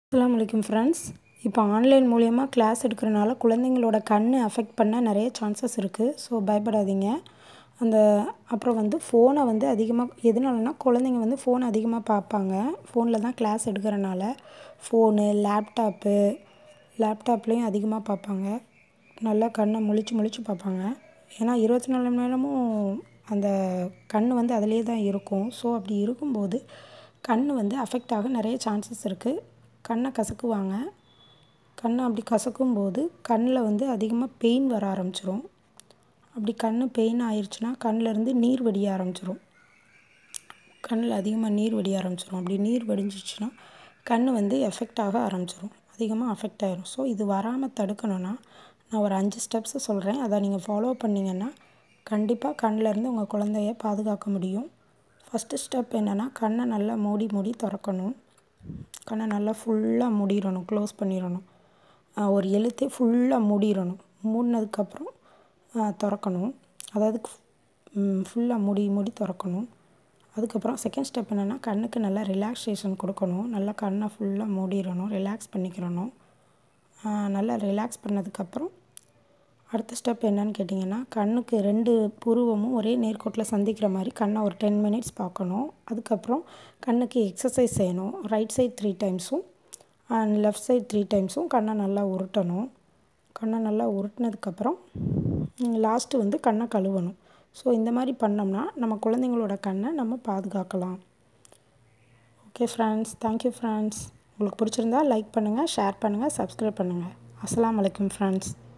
அஸ்ஸலாமு அலைக்கும் ஃப்ரெண்ட்ஸ் இப்போ ஆன்லைன் மூலயமா கிளாஸ் எடுக்கிறனால குழந்தைங்களோட கண் அஃபெக்ட் பண்ண நிறைய சான்சஸ் இருக்குது ஸோ பயப்படாதீங்க அந்த அப்புறம் வந்து ஃபோனை வந்து அதிகமாக எதனாலனா குழந்தைங்க வந்து ஃபோன் அதிகமாக பார்ப்பாங்க ஃபோனில் தான் கிளாஸ் எடுக்கிறனால ஃபோனு லேப்டாப்பு லேப்டாப்லேயும் அதிகமாக பார்ப்பாங்க நல்லா கண்ணை முழிச்சு முழிச்சு பார்ப்பாங்க ஏன்னா இருபத்தி நாலு மணி நேரமும் அந்த கண் வந்து அதிலே தான் இருக்கும் ஸோ அப்படி இருக்கும்போது கண் வந்து அஃபெக்ட் ஆக நிறைய சான்சஸ் இருக்குது கண்ணை கசக்குவாங்க கண்ணை அப்படி கசக்கும்போது கண்ணில் வந்து அதிகமாக பெயின் வர ஆரம்பிச்சிரும் அப்படி கண் பெயின் ஆயிடுச்சுன்னா கண்ணிலேருந்து நீர் வடிய ஆரம்பிச்சிரும் கண்ணில் அதிகமாக நீர் வடிய ஆரம்பிச்சிரும் அப்படி நீர் வடிஞ்சிச்சுன்னா கண் வந்து எஃபெக்ட் ஆக ஆரம்பிச்சிரும் அதிகமாக அஃபெக்ட் ஆயிரும் ஸோ இது வராமல் தடுக்கணும்னா நான் ஒரு அஞ்சு ஸ்டெப்ஸு சொல்கிறேன் அதை நீங்கள் ஃபாலோ பண்ணிங்கன்னா கண்டிப்பாக கண்ணிலேருந்து உங்கள் குழந்தைய பாதுகாக்க முடியும் ஃபஸ்ட்டு ஸ்டெப் என்னென்னா கண்ணை நல்லா மூடி மூடி திறக்கணும் கண்ணை நல்லா ஃபுல்லாக மூடிடணும் க்ளோஸ் பண்ணிடணும் ஒரு எழுத்தே ஃபுல்லாக மூடிடணும் மூடினதுக்கப்புறம் திறக்கணும் அதாவது ஃபுல்லாக மூடி மூடி திறக்கணும் அதுக்கப்புறம் செகண்ட் ஸ்டெப் என்னென்னா கண்ணுக்கு நல்லா ரிலாக்ஸேஷன் கொடுக்கணும் நல்லா கண்ணை ஃபுல்லாக மூடிடணும் ரிலாக்ஸ் பண்ணிக்கிறணும் நல்லா ரிலாக்ஸ் பண்ணதுக்கப்புறம் அடுத்த ஸ்டெப் என்னன்னு கேட்டிங்கன்னா கண்ணுக்கு ரெண்டு புருவமும் ஒரே நேர்கோட்டில் சந்திக்கிற மாதிரி கண்ணை ஒரு டென் மினிட்ஸ் பார்க்கணும் அதுக்கப்புறம் கண்ணுக்கு எக்ஸசைஸ் செய்யணும் ரைட் சைட் த்ரீ டைம்ஸும் அண்ட் லெஃப்ட் சைட் த்ரீ டைம்ஸும் கண்ணை நல்லா உருட்டணும் கண்ணை நல்லா உருட்டினதுக்கப்புறம் லாஸ்ட்டு வந்து கண்ணை கழுவணும் ஸோ இந்த மாதிரி பண்ணோம்னா நம்ம குழந்தைங்களோட கண்ணை நம்ம பாதுகாக்கலாம் ஓகே ஃப்ரெண்ட்ஸ் தேங்க்யூ ஃப்ரெண்ட்ஸ் உங்களுக்கு பிடிச்சிருந்தா லைக் பண்ணுங்கள் ஷேர் பண்ணுங்கள் சப்ஸ்கிரைப் பண்ணுங்கள் அஸ்லாம் வலைக்கம் ஃப்ரெண்ட்ஸ்